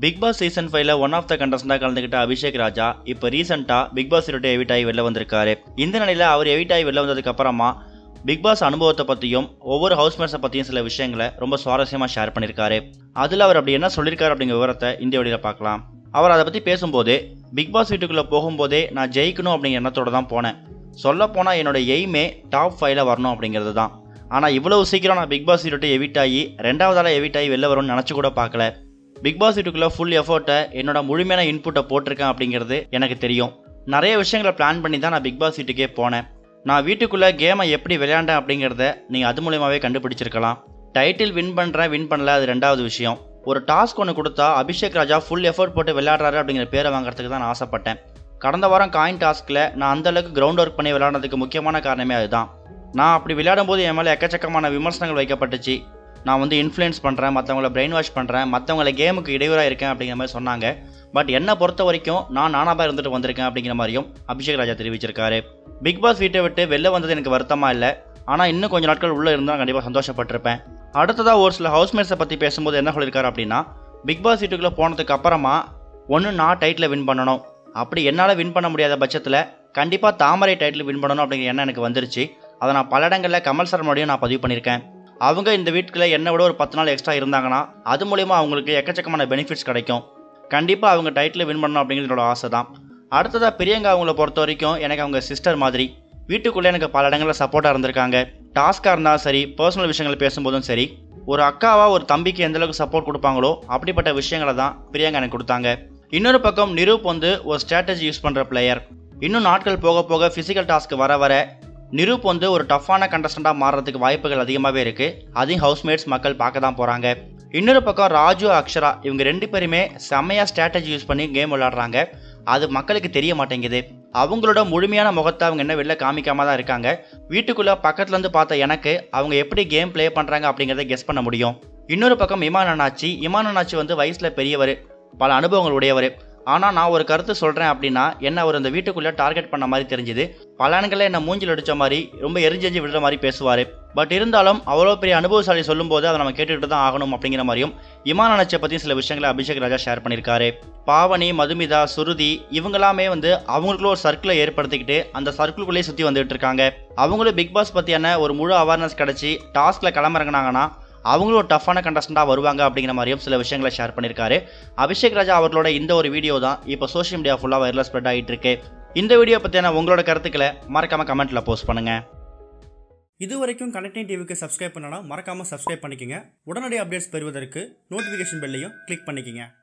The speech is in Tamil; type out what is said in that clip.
பிக் பாஸ் சீசன் ஃபைவ்ல ஒன் ஆஃப் த கண்டஸ்டண்டாக கலந்துக்கிட்ட அபிஷேக் ராஜா இப்போ ரீசெண்டாக பிக் பாஸ் விட்டு எவிட் ஆகி வெளில வந்திருக்காரு இந்த நிலையில் அவர் எவிட் ஆகி வெளில வந்ததுக்கு அப்புறமா பிக் பாஸ் அனுபவத்தை பற்றியும் ஒவ்வொரு ஹவுஸ்மேட்ஸை பற்றியும் சில விஷயங்களை ரொம்ப சுவாரஸ்யமாக ஷேர் பண்ணியிருக்காரு அதில் அவர் அப்படி என்ன சொல்லியிருக்காரு அப்படிங்கிற விவரத்தை இந்த வழியில் பார்க்கலாம் அவர் அதை பற்றி பேசும்போது பிக் பாஸ் வீட்டுக்குள்ளே போகும்போதே நான் ஜெயிக்கணும் அப்படிங்கிற எண்ணத்தோட தான் போனேன் சொல்லப்போனால் என்னோட எய்மே டாப் ஃபைவ்ல வரணும் அப்படிங்கிறது தான் ஆனால் இவ்வளவு சீக்கிரம் நான் பிக் பாஸ் வீட்டு எவிட் ஆகி ரெண்டாவதால எவிட் ஆகி வெளில வரும்னு நினச்சி கூட பார்க்கல பிக் பாஸ் வீட்டுக்குள்ளே ஃபுல் எஃபர்ட்டை என்னோட முழுமையான இன்புட்டை போட்டிருக்கேன் அப்படிங்கிறது எனக்கு தெரியும் நிறைய விஷயங்களை பிளான் பண்ணி தான் நான் பிக் பாஸ் வீட்டுக்கே போனேன் நான் வீட்டுக்குள்ளே கேமை எப்படி விளையாண்டேன் அப்படிங்கிறத நீங்கள் அது மூலியமாகவே கண்டுபிடிச்சிருக்கலாம் டைட்டில் வின் பண்ணுறேன் வின் பண்ணல அது ரெண்டாவது விஷயம் ஒரு டாஸ்க் ஒன்று கொடுத்தா அபிஷேக் ராஜா ஃபுல் எஃபர்ட் போட்டு விளையாடுறாரு அப்படிங்கிற பேரை வாங்குறதுக்கு தான் நான் ஆசைப்பட்டேன் கடந்த வாரம் காயின் டாஸ்கில் நான் அந்த அளவுக்கு கிரவுண்ட் ஒர்க் பண்ணி விளையாடுறதுக்கு முக்கியமான காரணமே அதுதான் நான் அப்படி விளையாடும்போது என் மேலே எக்கச்சக்கமான விமர்சனங்கள் வைக்கப்பட்டுச்சு நான் வந்து இன்ஃப்ளூயன்ஸ் பண்ணுறேன் மற்றவங்கள பிரெயின் வாஷ் பண்ணுறேன் மற்றவங்கள கேமுக்கு இடையூறாக இருக்கேன் அப்படிங்கிற மாதிரி சொன்னாங்க பட் என்னை பொறுத்த வரைக்கும் நான் நானாக இருந்துட்டு வந்திருக்கேன் அப்படிங்கிற மாதிரியும் அபிஷேக் ராஜா தெரிவிச்சிருக்காரு பிக் பாஸ் வீட்டை விட்டு வெளில வந்தது எனக்கு வருத்தமாக இல்லை ஆனால் இன்னும் கொஞ்சம் நாட்கள் உள்ளே இருந்தால் கண்டிப்பாக சந்தோஷப்பட்டிருப்பேன் அடுத்ததாக ஒரு சில ஹவுஸ்மேட்ஸை பற்றி பேசும்போது என்ன சொல்லியிருக்காரு அப்படின்னா பிக் பாஸ் வீட்டுக்குள்ளே போனதுக்கு அப்புறமா ஒன்று நான் டைட்டில் வின் பண்ணணும் அப்படி என்னால் வின் பண்ண முடியாத பட்சத்தில் கண்டிப்பாக தாமரை டைட்டில் வின் பண்ணணும் அப்படிங்கிற எண்ணம் எனக்கு வந்துருச்சு அதை நான் பல இடங்களில் கமல் சார் மறுபடியும் நான் பதிவு பண்ணியிருக்கேன் அவங்க இந்த வீட்டுக்குள்ள என்னை விட ஒரு பத்து நாள் எக்ஸ்ட்ரா இருந்தாங்கன்னா அது மூலிமா அவங்களுக்கு எக்கச்சக்கமான பெனிஃபிட்ஸ் கிடைக்கும் கண்டிப்பாக அவங்க டைட்டில் வின் பண்ணணும் அப்படிங்கிறது என்னோட ஆசை தான் அடுத்ததாக பிரியங்கா அவங்கள பொறுத்த வரைக்கும் எனக்கு அவங்க சிஸ்டர் மாதிரி வீட்டுக்குள்ளே எனக்கு பல இடங்களில் சப்போர்ட்டாக இருந்திருக்காங்க டாஸ்காக இருந்தாலும் சரி பர்சனல் விஷயங்கள் பேசும்போதும் சரி ஒரு அக்காவா ஒரு தம்பிக்கு எந்த அளவுக்கு சப்போர்ட் கொடுப்பாங்களோ அப்படிப்பட்ட விஷயங்களை தான் பிரியங்கா எனக்கு கொடுத்தாங்க இன்னொரு பக்கம் நிரூப் வந்து ஒரு ஸ்ட்ராட்டஜி யூஸ் பண்ணுற பிளேயர் இன்னும் நாட்கள் போக போக ஃபிசிக்கல் டாஸ்க் வர வர நிரூப் வந்து ஒரு டஃப்பான கண்டஸ்டண்டாக மாறுறதுக்கு வாய்ப்புகள் அதிகமாகவே இருக்குது அதையும் ஹவுஸ்மேட்ஸ் மக்கள் பார்க்க தான் போகிறாங்க இன்னொரு பக்கம் ராஜு அக்ஷரா இவங்க ரெண்டு பேருமே செம்மையாக ஸ்ட்ராட்டஜி யூஸ் பண்ணி கேம் விளையாடுறாங்க அது மக்களுக்கு தெரிய மாட்டேங்குது அவங்களோட முழுமையான முகத்தை அவங்க என்ன வெளில காமிக்காம தான் இருக்காங்க வீட்டுக்குள்ளே பக்கத்துலேருந்து பார்த்த எனக்கு அவங்க எப்படி கேம் ப்ளே பண்ணுறாங்க அப்படிங்கிறத கெஸ் பண்ண முடியும் இன்னொரு பக்கம் இமான் அண்ணாச்சி இமான் அண்ணாச்சி வந்து வயசில் பெரியவர் பல அனுபவங்கள் உடையவர் ஆனால் நான் ஒரு கருத்து சொல்கிறேன் அப்படின்னா என்ன அவர் அந்த வீட்டுக்குள்ளே டார்கெட் பண்ண மாதிரி தெரிஞ்சுது பல ஆண்களை என்ன மூஞ்சில் அடித்த மாதிரி ரொம்ப எரிஞ்செஞ்சு விடுற மாதிரி பேசுவார் பட் இருந்தாலும் அவ்வளோ பெரிய அனுபவசாலி சொல்லும்போது அதை நம்ம கேட்டுக்கிட்டு தான் ஆகணும் அப்படிங்கிற மாதிரியும் இமான் அனச்சை பற்றி சில விஷயங்களை அபிஷேக் ராஜா ஷேர் பண்ணியிருக்காரு பாவனி மதுமிதா சுருதி இவங்களாமே வந்து அவங்களுக்குள்ள ஒரு சர்க்கிளை ஏற்படுத்திக்கிட்டு அந்த சர்க்கிள்குள்ளேயே சுற்றி வந்துட்டு இருக்காங்க அவங்களும் பிக் பாஸ் பற்றியான ஒரு முழு அவேர்னஸ் கிடச்சி டாஸ்கில் கிளம்புறங்கினாங்கன்னா அவங்களும் ஒரு டஃப்பான கண்டஸ்டண்டாக வருவாங்க அப்படிங்கிற மாதிரியும் சில விஷயங்களை ஷேர் பண்ணியிருக்காரு அபிஷேக் ராஜா அவர்களோட இந்த ஒரு வீடியோ தான் இப்போ சோஷியல் மீடியா ஃபுல்லாக வைரலாக ஸ்ப்ரெட் ஆகிட்டு இருக்கு இந்த வீடியோ பற்றியான உங்களோட கருத்துக்களை மறக்காம கமெண்ட்டில் போஸ்ட் பண்ணுங்க இது வரைக்கும் கனெக்டிங் டிவிக்கு சப்ஸ்கிரைப் பண்ணனா மறக்காமல் சப்ஸ்கிரைப் பண்ணிக்கங்க உடனடி அப்டேட்ஸ் பெறுவதற்கு நோட்டிஃபிகேஷன் பெல்லையும் கிளிக் பண்ணிக்கங்க